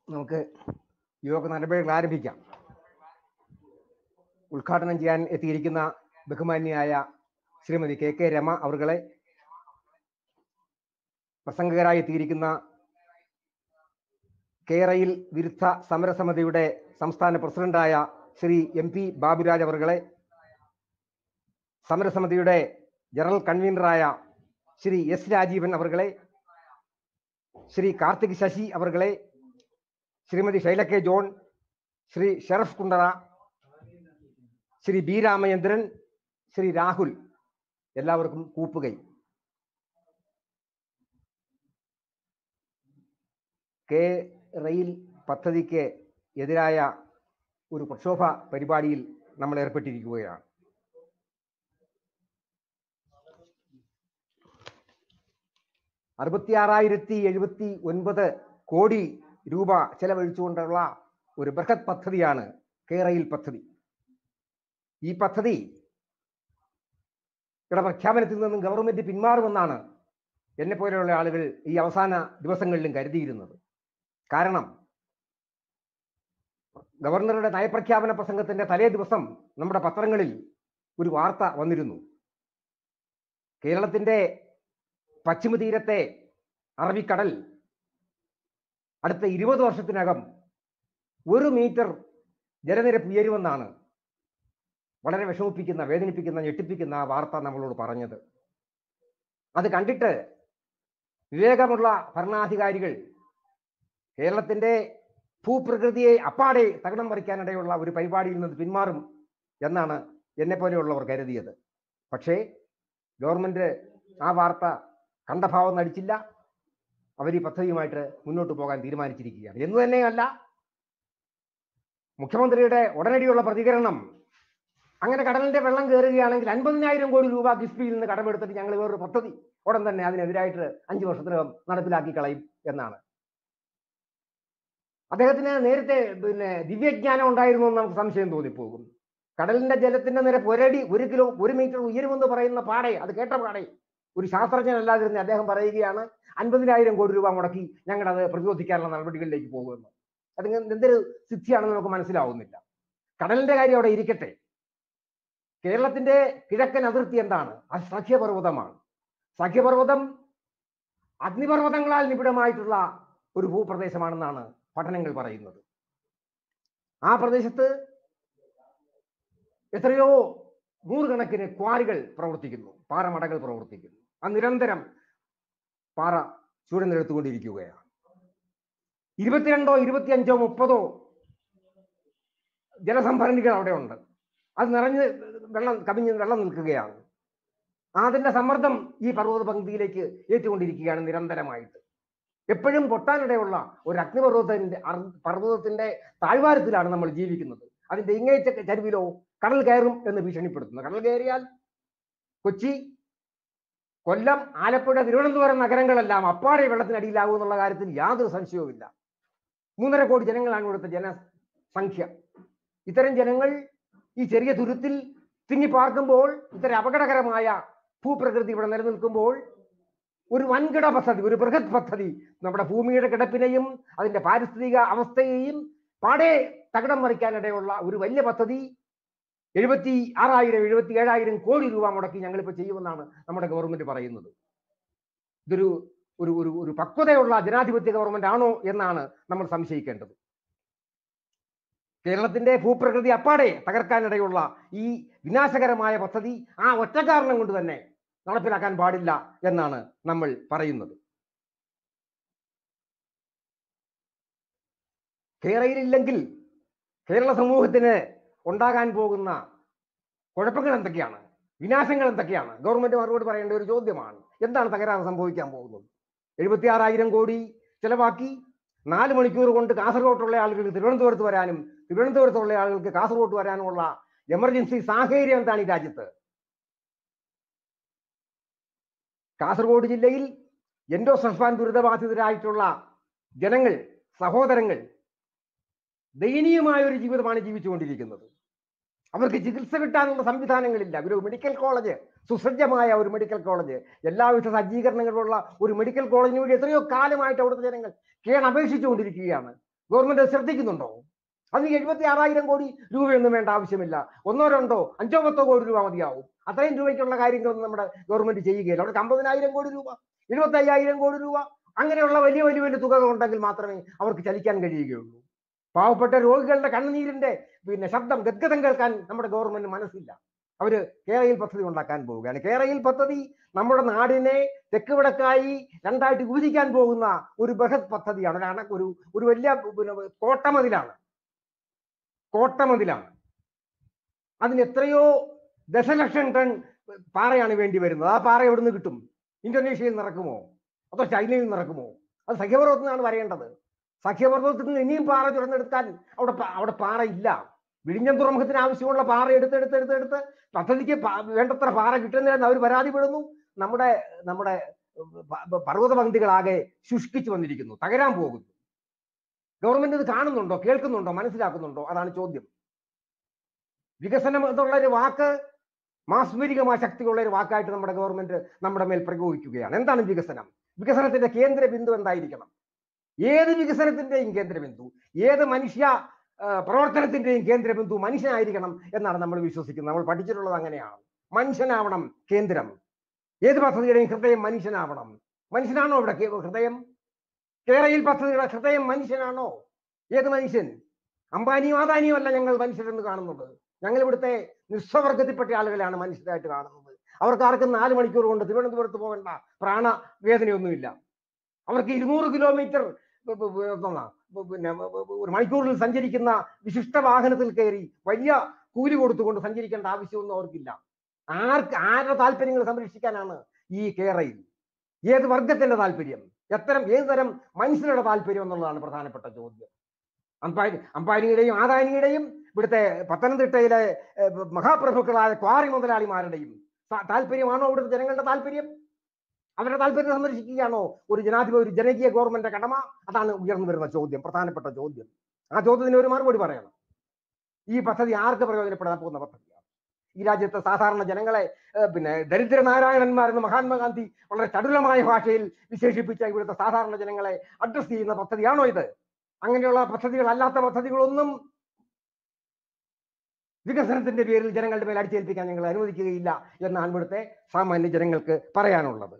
നമുക്ക് യോഗ നടപടികൾ ആരംഭിക്കാം ഉദ്ഘാടനം ചെയ്യാൻ എത്തിയിരിക്കുന്ന ബഹുമാന്യായ ശ്രീമതി കെ കെ രമ അവർകളെ പ്രസംഗകരായി എത്തിയിരിക്കുന്ന കേരയിൽ വിരുദ്ധ സമരസമിതിയുടെ സംസ്ഥാന പ്രസിഡന്റായ ശ്രീ എം പി ബാബുരാജ് അവർകളെ സമരസമിതിയുടെ ജനറൽ കൺവീനറായ ശ്രീ എസ് രാജീവൻ അവർകളെ ശ്രീ കാർത്തിക് ശശി അവർകളെ Shrimati Shaila K John Shri Sharaf Kundara Shri B Ramachandran Shri Rahul എല്ലാവർക്കും കൂപ്പുകൈ കെ റെയിൽ പദ്ധതിക്ക് എതിരായ ഒരു പ്രക്ഷോഭ പരിപാടിയിൽ നമ്മൾ ഏർപ്പെട്ടിരിക്കുകയാണ് അറുപത്തിയാറായിരത്തി എഴുപത്തി ഒൻപത് കോടി രൂപ ചെലവഴിച്ചുകൊണ്ടുള്ള ഒരു ബൃഹത് പദ്ധതിയാണ് കേരയിൽ പദ്ധതി ഈ പദ്ധതി യുടെ പ്രഖ്യാപനത്തിൽ നിന്നും ഗവൺമെന്റ് പിന്മാറുമെന്നാണ് എന്നെ പോലെയുള്ള ആളുകൾ ഈ അവസാന ദിവസങ്ങളിലും കരുതിയിരുന്നത് കാരണം ഗവർണറുടെ നയപ്രഖ്യാപന പ്രസംഗത്തിന്റെ തലേ ദിവസം നമ്മുടെ പത്രങ്ങളിൽ ഒരു വാർത്ത വന്നിരുന്നു കേരളത്തിന്റെ പശ്ചിമ തീരത്തെ അറബിക്കടൽ അടുത്ത ഇരുപത് വർഷത്തിനകം ഒരു മീറ്റർ ജലനിരപ്പ് ഉയരുമെന്നാണ് വളരെ വിഷമിപ്പിക്കുന്ന വേദനിപ്പിക്കുന്ന ഞെട്ടിപ്പിക്കുന്ന ആ വാർത്ത നമ്മളോട് പറഞ്ഞത് അത് കണ്ടിട്ട് വിവേകമുള്ള ഭരണാധികാരികൾ കേരളത്തിന്റെ ഭൂപ്രകൃതിയെ അപ്പാടെ തകിടം മറിക്കാനിടയുള്ള ഒരു പരിപാടിയിൽ നിന്ന് പിന്മാറും എന്നാണ് എന്നെ പോലെയുള്ളവർ കരുതിയത് പക്ഷേ ഗവൺമെന്റ് ആ വാർത്ത കണ്ട ഭാവം നടിച്ചില്ല അവർ ഈ പദ്ധതിയുമായിട്ട് മുന്നോട്ട് പോകാൻ തീരുമാനിച്ചിരിക്കുകയാണ് എന്ന് തന്നെയല്ല മുഖ്യമന്ത്രിയുടെ ഉടനടിയുള്ള പ്രതികരണം അങ്ങനെ കടലിന്റെ വെള്ളം കയറുകയാണെങ്കിൽ അൻപതിനായിരം കോടി രൂപ കിഫ്ബിയിൽ നിന്ന് കടമെടുത്തിട്ട് ഞങ്ങൾ വേറൊരു പദ്ധതി ഉടൻ തന്നെ അതിനെതിരായിട്ട് അഞ്ചു വർഷത്തിനകം നടപ്പിലാക്കി കളയും എന്നാണ് അദ്ദേഹത്തിന് നേരത്തെ പിന്നെ ദിവ്യജ്ഞാനം ഉണ്ടായിരുന്നു എന്ന് നമുക്ക് സംശയം തോന്നിപ്പോകും കടലിന്റെ ജലത്തിന്റെ നിരപ്പ് ഒരടി ഒരു കിലോ ഒരു മീറ്റർ ഉയരുമെന്ന് പറയുന്ന പാടെ അത് കേട്ട പാടെ ഒരു ശാസ്ത്രജ്ഞനല്ലാതിരുന്ന അദ്ദേഹം പറയുകയാണ് അൻപതിനായിരം കോടി രൂപ മുടക്കി ഞങ്ങളത് പ്രതിരോധിക്കാനുള്ള നടപടികളിലേക്ക് പോകുമെന്ന് അത് എന്തൊരു സിദ്ധിയാണെന്ന് നമുക്ക് മനസ്സിലാവുന്നില്ല കടലിന്റെ കാര്യം അവിടെ ഇരിക്കട്ടെ കേരളത്തിന്റെ കിഴക്കൻ അതിർത്തി എന്താണ് അത് സഖ്യപർവ്വതമാണ് സഖ്യപർവ്വതം അഗ്നിപർവ്വതങ്ങളാൽ നിബിഡമായിട്ടുള്ള ഒരു ഭൂപ്രദേശമാണെന്നാണ് പഠനങ്ങൾ പറയുന്നത് ആ പ്രദേശത്ത് എത്രയോ നൂറുകണക്കിന് ക്വാറികൾ പ്രവർത്തിക്കുന്നു പാറമടകൾ പ്രവർത്തിക്കുന്നു ആ നിരന്തരം പാറ ചൂഴന്നെടുത്തുകൊണ്ടിരിക്കുകയാണ് ഇരുപത്തിരണ്ടോ ഇരുപത്തിയഞ്ചോ മുപ്പതോ ജലസംഭരണികൾ അവിടെ ഉണ്ട് അത് നിറഞ്ഞ് വെള്ളം കവിഞ്ഞ് വെള്ളം നിൽക്കുകയാണ് അതിന്റെ സമ്മർദ്ദം ഈ പർവ്വത പങ്ക്തിയിലേക്ക് ഏറ്റുകൊണ്ടിരിക്കുകയാണ് നിരന്തരമായിട്ട് എപ്പോഴും പൊട്ടാനിടയുള്ള ഒരു അഗ്നിപർവ്വതത്തിന്റെ പർവ്വതത്തിന്റെ താഴ്വാരത്തിലാണ് നമ്മൾ ജീവിക്കുന്നത് അതിന്റെ ഇങ്ങേറ്റ ചരിവിലോ കടൽ കയറും എന്ന് ഭീഷണിപ്പെടുത്തുന്നു കടൽ കയറിയാൽ കൊച്ചി കൊല്ലം ആലപ്പുഴ തിരുവനന്തപുരം നഗരങ്ങളെല്ലാം അപ്പാടെ വെള്ളത്തിനടിയിലാകും എന്നുള്ള കാര്യത്തിൽ യാതൊരു സംശയവുമില്ല മൂന്നര കോടി ജനങ്ങളാണ് ഇവിടുത്തെ ജനസംഖ്യ ഇത്തരം ജനങ്ങൾ ഈ ചെറിയ തുരുത്തിൽ തിങ്ങിപ്പാർക്കുമ്പോൾ ഇത്തരം അപകടകരമായ ഭൂപ്രകൃതി ഇവിടെ നിലനിൽക്കുമ്പോൾ ഒരു വൻകിട പദ്ധതി ഒരു ബൃഹത് പദ്ധതി നമ്മുടെ ഭൂമിയുടെ കിടപ്പിനെയും അതിന്റെ പാരിസ്ഥിതിക അവസ്ഥയെയും പാടെ തകിടം മറിക്കാനിടയുള്ള ഒരു വലിയ പദ്ധതി എഴുപത്തി ആറായിരം എഴുപത്തി ഏഴായിരം കോടി രൂപ മുടക്കി ഞങ്ങളിപ്പോൾ ചെയ്യുമെന്നാണ് നമ്മുടെ ഗവൺമെന്റ് പറയുന്നത് ഇതൊരു ഒരു ഒരു ഒരു പക്വതയുള്ള ജനാധിപത്യ ഗവൺമെന്റ് ആണോ എന്നാണ് നമ്മൾ സംശയിക്കേണ്ടത് കേരളത്തിന്റെ ഭൂപ്രകൃതി അപ്പാടെ തകർക്കാനിടയുള്ള ഈ വിനാശകരമായ പദ്ധതി ആ ഒറ്റ കാരണം കൊണ്ട് തന്നെ നടപ്പിലാക്കാൻ പാടില്ല എന്നാണ് നമ്മൾ പറയുന്നത് കേരളയിലില്ലെങ്കിൽ കേരള സമൂഹത്തിന് ഉണ്ടാകാൻ പോകുന്ന കുഴപ്പങ്ങൾ എന്തൊക്കെയാണ് വിനാശങ്ങൾ എന്തൊക്കെയാണ് ഗവൺമെന്റ് മറുപടി പറയേണ്ട ഒരു ചോദ്യമാണ് എന്താണ് തകരാറ് സംഭവിക്കാൻ പോകുന്നത് എഴുപത്തി ആറായിരം കോടി ചെലവാക്കി നാല് മണിക്കൂർ കൊണ്ട് കാസർഗോട്ടുള്ള ആളുകൾക്ക് തിരുവനന്തപുരത്ത് വരാനും തിരുവനന്തപുരത്തുള്ള ആളുകൾക്ക് കാസർഗോട്ട് വരാനുമുള്ള എമർജൻസി സാഹചര്യം എന്താണ് ഈ രാജ്യത്ത് കാസർഗോഡ് ജില്ലയിൽ എൻഡോസൾഫാൻ ദുരിതബാധിതരായിട്ടുള്ള ജനങ്ങൾ സഹോദരങ്ങൾ ദയനീയമായ ഒരു ജീവിതമാണ് ജീവിച്ചുകൊണ്ടിരിക്കുന്നത് അവർക്ക് ചികിത്സ കിട്ടാനുള്ള സംവിധാനങ്ങളില്ല ഒരു മെഡിക്കൽ കോളേജ് സുസജ്ജമായ ഒരു മെഡിക്കൽ കോളേജ് എല്ലാവിധ സജ്ജീകരണങ്ങളുള്ള ഒരു മെഡിക്കൽ കോളേജിന് വേണ്ടി എത്രയോ കാലമായിട്ട് അവിടുത്തെ ജനങ്ങൾ കേണപേക്ഷിച്ചുകൊണ്ടിരിക്കുകയാണ് ഗവൺമെന്റ് അത് ശ്രദ്ധിക്കുന്നുണ്ടോ അതിന് എഴുപത്തി ആറായിരം കോടി രൂപയൊന്നും വേണ്ട ആവശ്യമില്ല ഒന്നോ രണ്ടോ അഞ്ചോ പത്തോ കോടി രൂപ മതിയാവും അത്രയും രൂപയ്ക്കുള്ള കാര്യങ്ങളൊന്നും നമ്മുടെ ഗവൺമെന്റ് ചെയ്യുകയില്ല അവർക്ക് അമ്പതിനായിരം കോടി രൂപ എഴുപത്തി അയ്യായിരം കോടി രൂപ അങ്ങനെയുള്ള വലിയ വലിയ വലിയ തുകകൾ ഉണ്ടെങ്കിൽ മാത്രമേ അവർക്ക് ചലിക്കാൻ കഴിയുകയുള്ളൂ പാവപ്പെട്ട രോഗികളുടെ കണ്ണുനീരിന്റെ പിന്നെ ശബ്ദം ഗദ്ഗതം കേൾക്കാൻ നമ്മുടെ ഗവൺമെന്റ് മനസ്സില്ല അവര് കേരയിൽ പദ്ധതി ഉണ്ടാക്കാൻ പോവുകയാണ് കേരയിൽ പദ്ധതി നമ്മുടെ നാടിനെ തെക്ക് വടക്കായി രണ്ടായിട്ട് വിഭജിക്കാൻ പോകുന്ന ഒരു ബൃഹത് പദ്ധതിയാണ് ഒരു അണ ഒരു ഒരു വലിയ പിന്നെ കോട്ടമതിലാണ് കോട്ടമതിലാണ് അതിന് എത്രയോ ദശലക്ഷം ടൺ പാറയാണ് വേണ്ടി വരുന്നത് ആ പാറ എവിടുന്ന് കിട്ടും ഇന്തോനേഷ്യയിൽ നിന്ന് ഇറക്കുമോ അതോ ചൈനയിൽ നിന്ന് ഇറക്കുമോ അത് സഖ്യപർവ്വതത്തിൽ നിന്നാണ് വരേണ്ടത് സഖ്യപർവ്വതത്തിൽ നിന്ന് ഇനിയും പാറ തുറന്നെടുക്കാൻ അവിടെ പ- അവിടെ പാറ ഇല്ല വിഴിഞ്ഞം തുറമുഖത്തിന് ആവശ്യമുള്ള പാറ എടുത്തെടുത്തെടുത്തെടുത്ത് പദ്ധതിക്ക് പ- വേണ്ടത്ര പാറ കിട്ടുന്നില്ലെന്ന് അവർ പരാതിപ്പെടുന്നു നമ്മുടെ നമ്മുടെ പ- പ- പർവ്വത പങ്ക്തികളാകെ ശുഷ്കിച്ചു വന്നിരിക്കുന്നു തകരാൻ പോകുന്നു ഗവൺമെന്റ് ഇത് കാണുന്നുണ്ടോ കേൾക്കുന്നുണ്ടോ മനസ്സിലാക്കുന്നുണ്ടോ അതാണ് ചോദ്യം വികസനം എന്നുള്ള ഒരു വാക്ക് മാസ്മരികമായ ശക്തിയുള്ള ഒരു വാക്കായിട്ട് നമ്മുടെ ഗവൺമെന്റ് നമ്മുടെ മേൽ പ്രയോഗിക്കുകയാണ് എന്താണ് വികസനം വികസനത്തിന്റെ കേന്ദ്ര ബിന്ദു എന്തായിരിക്കണം ഏത് വികസനത്തിന്റെയും കേന്ദ്ര ബിന്ദു ഏത് മനുഷ്യ ആ, പ്രവർത്തനത്തിന്റെയും കേന്ദ്ര ബിന്ദു മനുഷ്യനായിരിക്കണം എന്നാണ് നമ്മൾ വിശ്വസിക്കുന്നത് നമ്മൾ പഠിച്ചിട്ടുള്ളത് അങ്ങനെയാണ് മനുഷ്യനാവണം കേന്ദ്രം ഏത് പദ്ധതിയുടെയും ഹൃദയം മനുഷ്യനാവണം മനുഷ്യനാണോ ഇവിടെ കേ- ഹൃദയം കേരളയിൽ പദ്ധതിയുടെ ഹൃദയം മനുഷ്യനാണോ ഏത് മനുഷ്യൻ അംബാനിയും ആദാനിയും അല്ല ഞങ്ങൾ മനുഷ്യരെന്ന് കാണുന്നത് ഞങ്ങൾ ഇവിടുത്തെ നിസ്വവർഗത്തിൽപ്പെട്ട ആളുകളാണ് മനുഷ്യരായിട്ട് കാണുന്നത് അവർക്ക് ആർക്കും നാല് മണിക്കൂർ കൊണ്ട് തിരുവനന്തപുരത്ത് പോകേണ്ട പ്രാണവേദനയൊന്നുമില്ല അവർക്ക് ഇരുന്നൂറ് കിലോമീറ്റർ ബ- ബ- ബ- എന്താണ് ബ- പിന്നെ ബ- ബ- ഒരു മണിക്കൂറിൽ സഞ്ചരിക്കുന്ന വിശിഷ്ട വാഹനത്തിൽ കയറി വലിയ കൂലി കൊടുത്തുകൊണ്ട് സഞ്ചരിക്കേണ്ട ആവശ്യമൊന്നും അവർക്കില്ല ആർക്ക് ആരുടെ താല്പര്യങ്ങൾ സംരക്ഷിക്കാനാണ് ഈ കേരയിൽ ഏത് വർഗത്തിന്റെ താല്പര്യം എത്തരം ഏത് തരം മനുഷ്യരുടെ താല്പര്യം എന്നുള്ളതാണ് പ്രധാനപ്പെട്ട ചോദ്യം അംബാനി അംബാനിയുടെയും ആദാനിയുടെയും ഇവിടുത്തെ പത്തനംതിട്ടയിലെ ഏഹ്, മഹാപ്രഭുക്കളായ ക്വാറി മുതലാളിമാരുടെയും താ- താല്പര്യമാണോ ഇവിടുത്തെ ജനങ്ങളുടെ താല്പര്യം അവരുടെ താല്പര്യം സംരക്ഷിക്കുകയാണോ ഒരു ജനാധിപത്യ ഒരു ജനകീയ ഗവൺമെന്റ് കടമ അതാണ് ഉയർന്നു വരുന്ന ചോദ്യം പ്രധാനപ്പെട്ട ചോദ്യം ആ ചോദ്യത്തിന് ഒരു മറുപടി പറയണം ഈ പദ്ധതി ആർക്ക് പ്രയോജനപ്പെടാൻ പോകുന്ന പദ്ധതിയാണ് ഈ രാജ്യത്തെ സാധാരണ ജനങ്ങളെ ഏഹ്, പിന്നെ ദരിദ്രനാരായണന്മാരെന്ന് മഹാത്മാഗാന്ധി വളരെ ചടുലമായ ഭാഷയിൽ വിശേഷിപ്പിച്ച ഇവിടുത്തെ സാധാരണ ജനങ്ങളെ അഡ്രസ് ചെയ്യുന്ന പദ്ധതിയാണോ ഇത് അങ്ങനെയുള്ള പദ്ധതികൾ അല്ലാത്ത പദ്ധതികളൊന്നും വികസനത്തിന്റെ പേരിൽ ജനങ്ങളുടെ മേൽ അടിച്ചേൽപ്പിക്കാൻ ഞങ്ങൾ അനുവദിക്കുകയില്ല എന്നാണ് ഇവിടുത്തെ സാമാന്യ ജനങ്ങൾക്ക് പറയാനുള്ളത്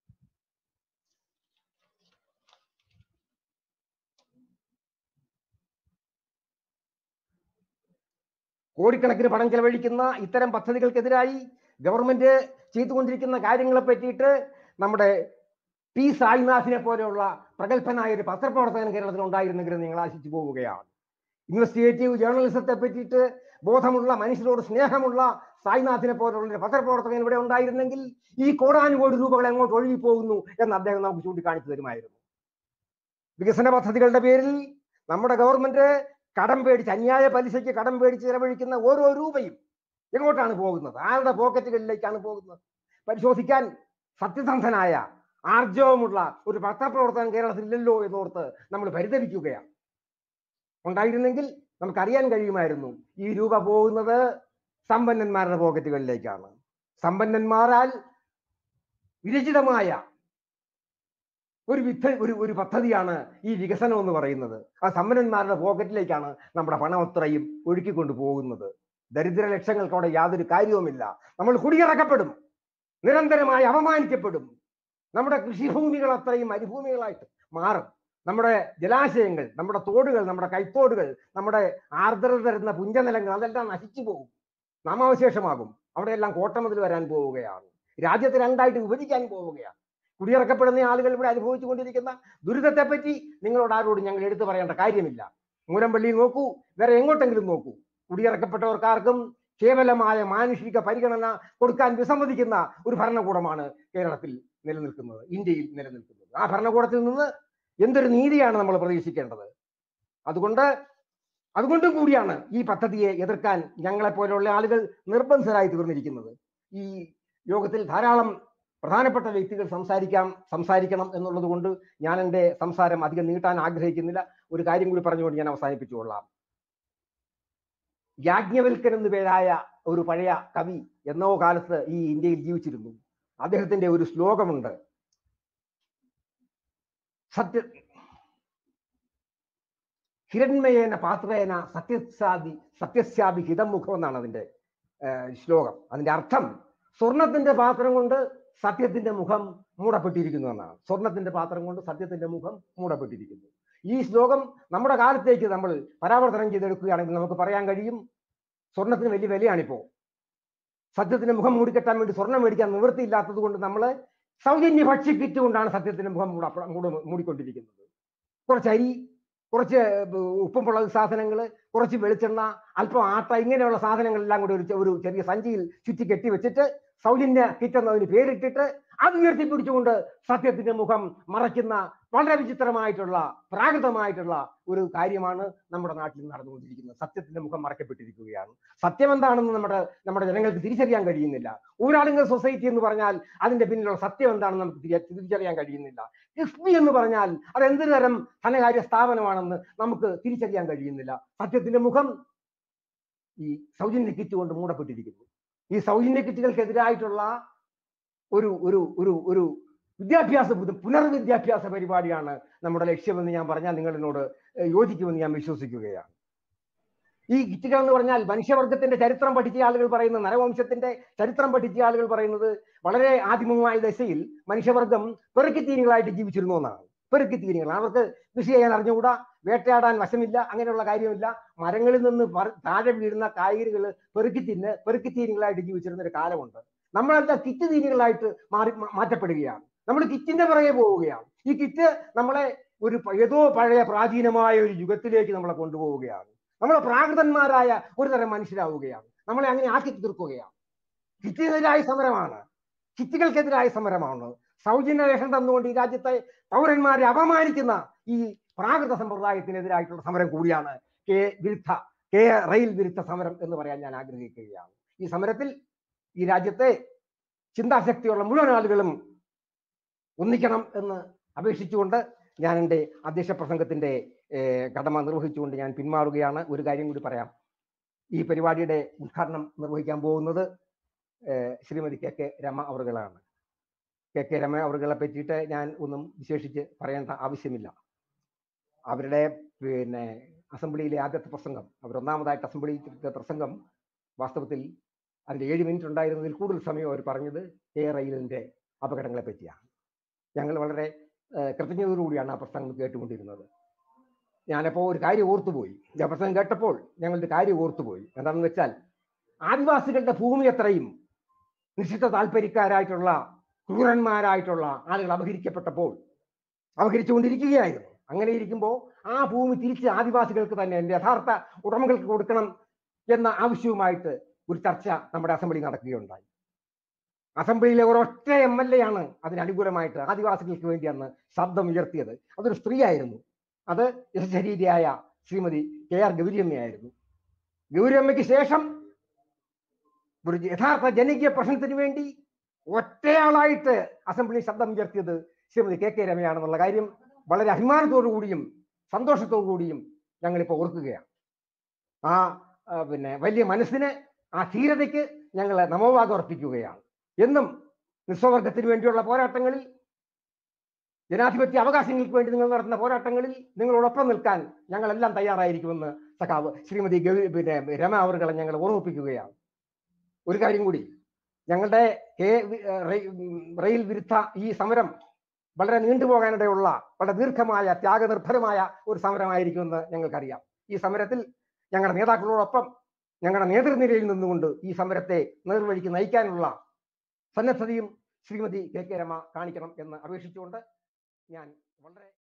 കോടിക്കണക്കിന് പണം ചെലവഴിക്കുന്ന ഇത്തരം പദ്ധതികൾക്കെതിരായി ഗവൺമെന്റ് ചെയ്തുകൊണ്ടിരിക്കുന്ന കാര്യങ്ങളെ പറ്റിയിട്ട് നമ്മുടെ പി സായിനാഥിനെ പോലെയുള്ള പ്രഗത്ഭനായ ഒരു പത്രപ്രവർത്തകൻ കേരളത്തിൽ ഉണ്ടായിരുന്നെങ്കിൽ നിങ്ങൾ ആശിച്ചു പോവുകയാണ് ഇൻവെസ്റ്റിഗേറ്റീവ് ജേർണലിസത്തെ പറ്റിയിട്ട് ബോധമുള്ള മനുഷ്യരോട് സ്നേഹമുള്ള സായിനാഥിനെ പോലുള്ള ഒരു പത്രപ്രവർത്തകൻ ഇവിടെ ഉണ്ടായിരുന്നെങ്കിൽ ഈ കോടാനുകോടി രൂപകൾ എങ്ങോട്ട് ഒഴുകി പോകുന്നു എന്ന് അദ്ദേഹം നമുക്ക് ചൂണ്ടിക്കാണിച്ചു തരുമായിരുന്നു വികസന പദ്ധതികളുടെ പേരിൽ നമ്മുടെ ഗവൺമെന്റ് കടം പേടിച്ച് അന്യായ പലിശയ്ക്ക് കടം പേടിച്ച് ചെലവഴിക്കുന്ന ഓരോ രൂപയും എങ്ങോട്ടാണ് പോകുന്നത് ആരുടെ പോക്കറ്റുകളിലേക്കാണ് പോകുന്നത് പരിശോധിക്കാൻ സത്യസന്ധനായ ആർജവമുള്ള ഒരു പത്രപ്രവർത്തകൻ കേരളത്തിൽ ഇല്ലല്ലോ എന്നോർത്ത് നമ്മൾ പരിതപിക്കുകയാണ് ഉണ്ടായിരുന്നെങ്കിൽ നമുക്കറിയാൻ കഴിയുമായിരുന്നു ഈ രൂപ പോകുന്നത് സമ്പന്നന്മാരുടെ പോക്കറ്റുകളിലേക്കാണ് സമ്പന്നന്മാരാൽ വിരചിതമായ ഒരു വിദ്ധ ഒരു ഒരു പദ്ധതിയാണ് ഈ വികസനം എന്ന് പറയുന്നത് ആ സമ്പന്നന്മാരുടെ പോക്കറ്റിലേക്കാണ് നമ്മുടെ പണം അത്രയും ഒഴുക്കിക്കൊണ്ട് പോകുന്നത് ദരിദ്ര ലക്ഷങ്ങൾക്ക് അവിടെ യാതൊരു കാര്യവുമില്ല നമ്മൾ കുടിയിറക്കപ്പെടും നിരന്തരമായി അപമാനിക്കപ്പെടും നമ്മുടെ കൃഷിഭൂമികൾ അത്രയും മരുഭൂമികളായിട്ട് മാറും നമ്മുടെ ജലാശയങ്ങൾ നമ്മുടെ തോടുകൾ നമ്മുടെ കൈത്തോടുകൾ നമ്മുടെ ആർദ്രത തരുന്ന പുഞ്ചനിലങ്ങൾ അതെല്ലാം നശിച്ചു പോകും നാമാവശേഷമാകും അവിടെയെല്ലാം കോട്ടമതിൽ വരാൻ പോവുകയാണ് രാജ്യത്തെ രണ്ടായിട്ട് വിഭജിക്കാൻ പോവുകയാണ് കുടിയിറക്കപ്പെടുന്ന ആളുകൾ ഇവിടെ അനുഭവിച്ചു കൊണ്ടിരിക്കുന്ന ദുരിതത്തെപ്പറ്റി നിങ്ങളോട് ആരോടും ഞങ്ങൾ എടുത്തു പറയേണ്ട കാര്യമില്ല മൂലമ്പള്ളി നോക്കൂ വേറെ എങ്ങോട്ടെങ്കിലും നോക്കൂ കുടിയിറക്കപ്പെട്ടവർക്കാർക്കും കേവലമായ മാനുഷിക പരിഗണന കൊടുക്കാൻ വിസമ്മതിക്കുന്ന ഒരു ഭരണകൂടമാണ് കേരളത്തിൽ നിലനിൽക്കുന്നത് ഇന്ത്യയിൽ നിലനിൽക്കുന്നത് ആ ഭരണകൂടത്തിൽ നിന്ന് എന്തൊരു നീതിയാണ് നമ്മൾ പ്രതീക്ഷിക്കേണ്ടത് അതുകൊണ്ട് അതുകൊണ്ടും കൂടിയാണ് ഈ പദ്ധതിയെ എതിർക്കാൻ ഞങ്ങളെ പോലെയുള്ള ആളുകൾ നിർബന്ധരായി തീർന്നിരിക്കുന്നത് ഈ യോഗത്തിൽ ധാരാളം പ്രധാനപ്പെട്ട വ്യക്തികൾ സംസാരിക്കാം സംസാരിക്കണം എന്നുള്ളത് കൊണ്ട് ഞാൻ എൻ്റെ സംസാരം അധികം നീട്ടാൻ ആഗ്രഹിക്കുന്നില്ല ഒരു കാര്യം കൂടി പറഞ്ഞുകൊണ്ട് ഞാൻ അവസാനിപ്പിച്ചുകൊള്ളാം യാജ്ഞവൽക്കൻ എന്ന് പേരായ ഒരു പഴയ കവി എന്നോ കാലത്ത് ഈ ഇന്ത്യയിൽ ജീവിച്ചിരുന്നു അദ്ദേഹത്തിന്റെ ഒരു ശ്ലോകമുണ്ട് സത്യ ഹിരൺമയേന പാത്രേന സത്യസാദി സത്യസ്യാദി ഹിതം മുഖം എന്നാണ് അതിന്റെ ഏർ, ശ്ലോകം അതിന്റെ അർത്ഥം സ്വർണത്തിന്റെ പാത്രം കൊണ്ട് സത്യത്തിന്റെ മുഖം മൂടപ്പെട്ടിരിക്കുന്നു എന്നാണ് സ്വർണത്തിന്റെ പാത്രം കൊണ്ട് സത്യത്തിന്റെ മുഖം മൂടപ്പെട്ടിരിക്കുന്നു ഈ ശ്ലോകം നമ്മുടെ കാലത്തേക്ക് നമ്മൾ പരാവർത്തനം ചെയ്തെടുക്കുകയാണെങ്കിൽ നമുക്ക് പറയാൻ കഴിയും സ്വർണത്തിന് വലിയ വിലയാണിപ്പോ സത്യത്തിന്റെ മുഖം മൂടിക്കെട്ടാൻ വേണ്ടി സ്വർണം മേടിക്കാൻ നിവൃത്തിയില്ലാത്തത് കൊണ്ട് നമ്മൾ സൗജന്യ ഭക്ഷ്യ കിറ്റ് കൊണ്ടാണ് സത്യത്തിന്റെ മുഖം മൂട മൂട മൂടിക്കൊണ്ടിരിക്കുന്നത് കുറച്ച് അരി കുറച്ച് ഉപ്പും മുളക് സാധനങ്ങൾ കുറച്ച് വെളിച്ചെണ്ണ അല്പം ആട്ട ഇങ്ങനെയുള്ള സാധനങ്ങളെല്ലാം കൂടി ഒരു ചെ- ഒരു ചെറിയ സഞ്ചിയിൽ ചുറ്റി കെട്ടി വെച്ചിട്ട് സൗജന്യ കിറ്റ് എന്നതിന് പേരിട്ടിട്ട് അത് ഉയർത്തിപ്പിടിച്ചുകൊണ്ട് സത്യത്തിന്റെ മുഖം മറയ്ക്കുന്ന വളരെ വിചിത്രമായിട്ടുള്ള പ്രാകൃതമായിട്ടുള്ള ഒരു കാര്യമാണ് നമ്മുടെ നാട്ടിൽ നടന്നുകൊണ്ടിരിക്കുന്നത് സത്യത്തിന്റെ മുഖം മറക്കപ്പെട്ടിരിക്കുകയാണ് സത്യം എന്താണെന്ന് നമ്മുടെ നമ്മുടെ ജനങ്ങൾക്ക് തിരിച്ചറിയാൻ കഴിയുന്നില്ല ഊരാളുങ്കൽ സൊസൈറ്റി എന്ന് പറഞ്ഞാൽ അതിന്റെ പിന്നിലുള്ള സത്യം എന്താണെന്ന് നമുക്ക് തിരി- തിരിച്ചറിയാൻ കഴിയുന്നില്ല കിഫ്ബി എന്ന് പറഞ്ഞാൽ അത് എന്ത് തരം ധനകാര്യ സ്ഥാപനമാണെന്ന് നമുക്ക് തിരിച്ചറിയാൻ കഴിയുന്നില്ല സത്യത്തിന്റെ മുഖം ഈ സൗജന്യ കിറ്റ് കൊണ്ട് മൂടപ്പെട്ടിരിക്കുന്നു ഈ സൗജന്യ കിറ്റുകൾക്കെതിരായിട്ടുള്ള ഒരു ഒരു ഒരു ഒരു വിദ്യാഭ്യാസ പുന- പുനർവിദ്യാഭ്യാസ പരിപാടിയാണ് നമ്മുടെ ലക്ഷ്യമെന്ന് ഞാൻ പറഞ്ഞാൽ നിങ്ങൾ എന്നോട് ഏഹ്, യോജിക്കുമെന്ന് ഞാൻ വിശ്വസിക്കുകയാണ് ഈ കിറ്റുകൾ എന്ന് പറഞ്ഞാൽ മനുഷ്യവർഗത്തിന്റെ ചരിത്രം പഠിച്ച ആളുകൾ പറയുന്നത് നരവംശത്തിന്റെ ചരിത്രം പഠിച്ച ആളുകൾ പറയുന്നത് വളരെ ആദിമമായ ദശയിൽ മനുഷ്യവർഗം പെറുക്കിത്തീനികളായിട്ട് ജീവിച്ചിരുന്നു എന്നാണ് പെറുക്കിത്തീനികൾ അവർക്ക് കൃഷി ചെയ്യാൻ അറിഞ്ഞുകൂടാ വേട്ടയാടാൻ വശമില്ല അങ്ങനെയുള്ള കാര്യമില്ല മരങ്ങളിൽ നിന്ന് പറ- താഴെ വീഴുന്ന കായ്കറികൾ പെറുക്കി തിന്ന് പെറുക്കിത്തീനികളായിട്ട് ജീവിച്ചിരുന്ന ഒരു കാലമുണ്ട് നമ്മളെന്താ കിറ്റ് തീനികളായിട്ട് മാറി മാ- മാറ്റപ്പെടുകയാണ് നമ്മൾ കിറ്റിന്റെ പിറകെ പോവുകയാണ് ഈ കിറ്റ് നമ്മളെ ഒരു പ- ഏതോ പഴയ പ്രാചീനമായ ഒരു യുഗത്തിലേക്ക് നമ്മളെ കൊണ്ടുപോവുകയാണ് നമ്മളെ പ്രാകൃതന്മാരായ ഒരു തരം മനുഷ്യരാവുകയാണ് നമ്മളെ അങ്ങനെ ആക്കി തീർക്കുകയാണ് കിറ്റിനെതിരായ സമരമാണ് കിറ്റുകൾക്കെതിരായ സമരമാണ് സൗജന്യ റേഷൻ തന്നുകൊണ്ട് ഈ രാജ്യത്തെ പൗരന്മാരെ അപമാനിക്കുന്ന ഈ പ്രാകൃത സമ്പ്രദായത്തിനെതിരായിട്ടുള്ള സമരം കൂടിയാണ് കെ വിരുദ്ധ കെ റെയിൽ വിരുദ്ധ സമരം എന്ന് പറയാൻ ഞാൻ ആഗ്രഹിക്കുകയാണ് ഈ സമരത്തിൽ ഈ രാജ്യത്തെ ചിന്താശക്തിയുള്ള മുഴുവൻ ആളുകളും ഒന്നിക്കണം എന്ന് അപേക്ഷിച്ചുകൊണ്ട് ഞാൻ എൻ്റെ അധ്യക്ഷ പ്രസംഗത്തിന്റെ ഏഹ്, കടമ നിർവഹിച്ചുകൊണ്ട് ഞാൻ പിന്മാറുകയാണ് ഒരു കാര്യം കൂടി പറയാം ഈ പരിപാടിയുടെ ഉദ്ഘാടനം നിർവഹിക്കാൻ പോകുന്നത് ഏഹ്, ശ്രീമതി കെ കെ രമ അവറുകളാണ് കെ കെ രമ അവറുകളെ പറ്റിയിട്ട് ഞാൻ ഒന്നും വിശേഷിച്ച് പറയേണ്ട ആവശ്യമില്ല അവരുടെ പിന്നെ അസംബ്ലിയിലെ ആദ്യത്തെ പ്രസംഗം അവർ ഒന്നാമതായിട്ട് അസംബ്ലിയിലെ പ്രസംഗം വാസ്തവത്തിൽ അതിന്റെ ഏഴ് മിനിറ്റ് ഉണ്ടായിരുന്നതിൽ കൂടുതൽ സമയം അവർ പറഞ്ഞത് കെ റെയിലിന്റെ അപകടങ്ങളെ പറ്റിയാണ് ഞങ്ങൾ വളരെ ഏഹ്, കൃതജ്ഞതയോടുകൂടിയാണ് ആ പ്രസംഗം കേട്ടുകൊണ്ടിരുന്നത് ഞാനപ്പോൾ ഒരു കാര്യം ഓർത്തുപോയി ഞാൻ പ്രസംഗം കേട്ടപ്പോൾ ഞങ്ങളുടെ കാര്യം ഓർത്തുപോയി എന്താണെന്ന് വെച്ചാൽ ആദിവാസികളുടെ ഭൂമി അത്രയും നിശ്ചിത താല്പര്യക്കാരായിട്ടുള്ള ക്രൂരന്മാരായിട്ടുള്ള ആളുകൾ അപഹരിക്കപ്പെട്ടപ്പോൾ അപഹരിച്ചുകൊണ്ടിരിക്കുകയായിരുന്നു അങ്ങനെ ഇരിക്കുമ്പോൾ ആ ഭൂമി തിരിച്ച് ആദിവാസികൾക്ക് തന്നെ എൻ്റെ യഥാർത്ഥ ഉടമകൾക്ക് കൊടുക്കണം എന്ന ആവശ്യവുമായിട്ട് ഒരു ചർച്ച നമ്മുടെ അസംബ്ലി നടക്കുകയുണ്ടായി അസംബ്ലിയിലെ ഒരൊറ്റ എം എൽ എ ആണ് അതിന് അനുകൂലമായിട്ട് ആദിവാസികൾക്ക് വേണ്ടി അന്ന് ശബ്ദം ഉയർത്തിയത് അതൊരു സ്ത്രീയായിരുന്നു അത് യശരീതിയായ ശ്രീമതി കെ ആർ ഗൗരിയമ്മയായിരുന്നു ഗൗരിയമ്മയ്ക്ക് ശേഷം ഒരു യഥാർത്ഥ ജനകീയ പ്രശ്നത്തിന് വേണ്ടി ഒറ്റയാളായിട്ട് അസംബ്ലി ശബ്ദം ഉയർത്തിയത് ശ്രീമതി കെ കെ രമയാണെന്നുള്ള കാര്യം വളരെ അഭിമാനത്തോടു കൂടിയും സന്തോഷത്തോടു കൂടിയും ഞങ്ങളിപ്പോൾ ഓർക്കുകയാണ് ആ ആ, പിന്നെ വലിയ മനസ്സിന് ആ ധീരതയ്ക്ക് ഞങ്ങൾ നമോവാദം അർപ്പിക്കുകയാണ് എന്നും നിസ്വവർഗത്തിന് വേണ്ടിയുള്ള പോരാട്ടങ്ങളിൽ ജനാധിപത്യ അവകാശങ്ങൾക്ക് വേണ്ടി നിങ്ങൾ നടത്തുന്ന പോരാട്ടങ്ങളിൽ നിങ്ങളോടൊപ്പം നിൽക്കാൻ ഞങ്ങളെല്ലാം തയ്യാറായിരിക്കുമെന്ന് സഖാവ് ശ്രീമതി ഗവി പിന്നെ രമ അവറുകളെ ഞങ്ങൾ ഓർമ്മിപ്പിക്കുകയാണ് ഒരു കാര്യം കൂടി ഞങ്ങളുടെ കെ വി- ഏർ റെയി- ഉം, റെയിൽ വിരുദ്ധ ഈ സമരം വളരെ നീണ്ടുപോകാനിടയുള്ള വളരെ ദീർഘമായ ത്യാഗനിർഭരമായ ഒരു സമരമായിരിക്കുമെന്ന് ഞങ്ങൾക്കറിയാം ഈ സമരത്തിൽ ഞങ്ങളുടെ നേതാക്കളോടൊപ്പം ഞങ്ങളുടെ നേതൃനിരയിൽ നിന്നുകൊണ്ട് ഈ സമരത്തെ നേർവഴിക്ക് നയിക്കാനുള്ള സന്നദ്ധതയും ശ്രീമതി കെ കെ രമ കാണിക്കണം എന്ന് അപേക്ഷിച്ചുകൊണ്ട് ഞാൻ വളരെ